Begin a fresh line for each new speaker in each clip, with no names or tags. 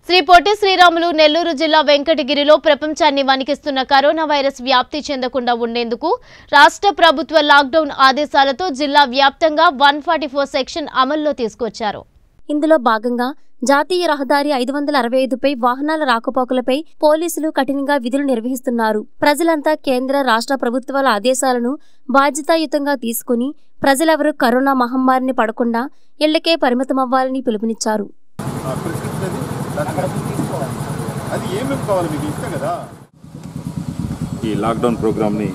శ్రీ పొట్టి శ్రీరాములు నెల్లూరు జిల్లా వెంకటగిరిలో ప్రపంచాన్ని వణికిస్తున్న కరోనా వైరస్ వ్యాప్తి చెందకుండా ఉండేందుకు రాష్ట్ర ప్రభుత్వ లాక్డౌన్ ఆదేశాలతో జిల్లా వ్యాప్తంగా వన్ సెక్షన్ అమల్లో తీసుకొచ్చారు
ఇందులో భాగంగా జాతీయ రహదారి ఐదు వందల అరవై ఐదుపై వాహనాల రాకపోకలపై పోలీసులు కఠినంగా విధులు నిర్వహిస్తున్నారు ప్రజలంతా కేంద్ర రాష్ట్ర ప్రభుత్వాల ఆదేశాలను బాధ్యతాయుతంగా తీసుకుని ప్రజలెవరూ కరోనా మహమ్మారిని పడకుండా ఇళ్లకే పరిమితమవ్వాలని పిలుపునిచ్చారు
ఆ ప్రిస్క్రిప్షన్ అది దానికి అది ఏమేమి కావాలి మీకు ఇస్తాం కదా ఈ లాక్డౌన్ ప్రోగ్రామ్ని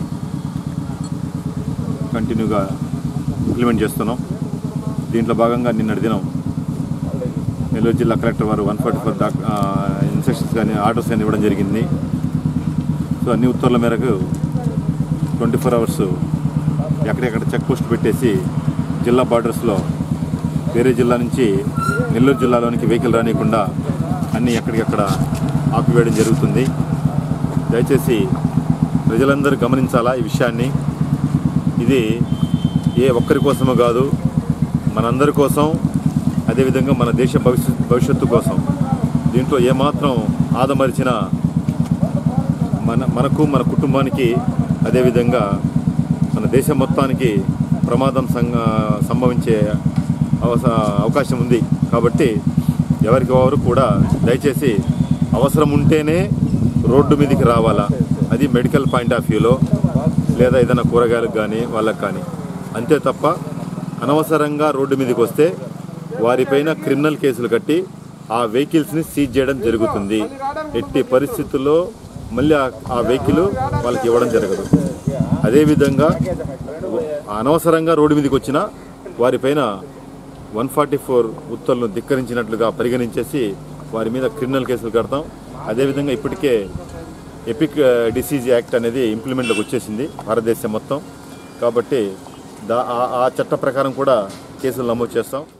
కంటిన్యూగా ఇంప్లిమెంట్ చేస్తున్నాం దీంట్లో భాగంగా నిన్నటి దినం నెల్లూరు జిల్లా కలెక్టర్ వారు వన్ ఫార్టీ ఫోర్ డాక్ ఇన్స్ట్రక్షన్స్ కానీ ఆర్డర్స్ కానీ ఇవ్వడం జరిగింది సో అన్ని ఉత్తర్వుల మేరకు ట్వంటీ ఫోర్ అవర్స్ ఎక్కడెక్కడ చెక్ పోస్ట్ పెట్టేసి జిల్లా బార్డర్స్లో వేరే జిల్లా నుంచి నెల్లూరు జిల్లాలోనికి వెహికల్ రానియకుండా అన్నీ ఎక్కడికక్కడ ఆపివేయడం జరుగుతుంది దయచేసి ప్రజలందరూ గమనించాలా ఈ విషయాన్ని ఇది ఏ ఒక్కరి కోసమో కాదు మనందరి కోసం అదేవిధంగా మన దేశ భవిష్యత్ భవిష్యత్తు కోసం దీంట్లో ఏమాత్రం ఆదమరిచిన మన మనకు మన కుటుంబానికి అదేవిధంగా మన దేశం మొత్తానికి ప్రమాదం సంగ సంభవించే అవస అవకాశం ఉంది కాబట్టి ఎవరికి వారు కూడా దయచేసి అవసరం ఉంటేనే రోడ్డు మీదకి రావాలా అది మెడికల్ పాయింట్ ఆఫ్ వ్యూలో లేదా ఏదైనా కూరగాయలకు కానీ వాళ్ళకి కానీ అంతే తప్ప అనవసరంగా రోడ్డు మీదకి వస్తే వారిపైన క్రిమినల్ కేసులు కట్టి ఆ వెహికల్స్ని సీజ్ చేయడం జరుగుతుంది ఎట్టి పరిస్థితుల్లో మళ్ళీ ఆ- ఆ వెహికల్ వాళ్ళకి ఇవ్వడం జరగదు అదేవిధంగా అనవసరంగా రోడ్డు మీదకి వచ్చిన వారిపైన వన్ ఫార్టీ ఫోర్ ఉత్తర్వులను ధిక్కరించినట్లుగా పరిగణించేసి వారి మీద క్రిమినల్ కేసులు కడతాం అదేవిధంగా ఇప్పటికే ఎపిక్ డిసీజ్ యాక్ట్ అనేది ఇంప్లిమెంట్లోకి వచ్చేసింది భారతదేశం మొత్తం కాబట్టి దా ఆ- ఆ చట్ట ప్రకారం కూడా కేసులు నమోదు చేస్తాం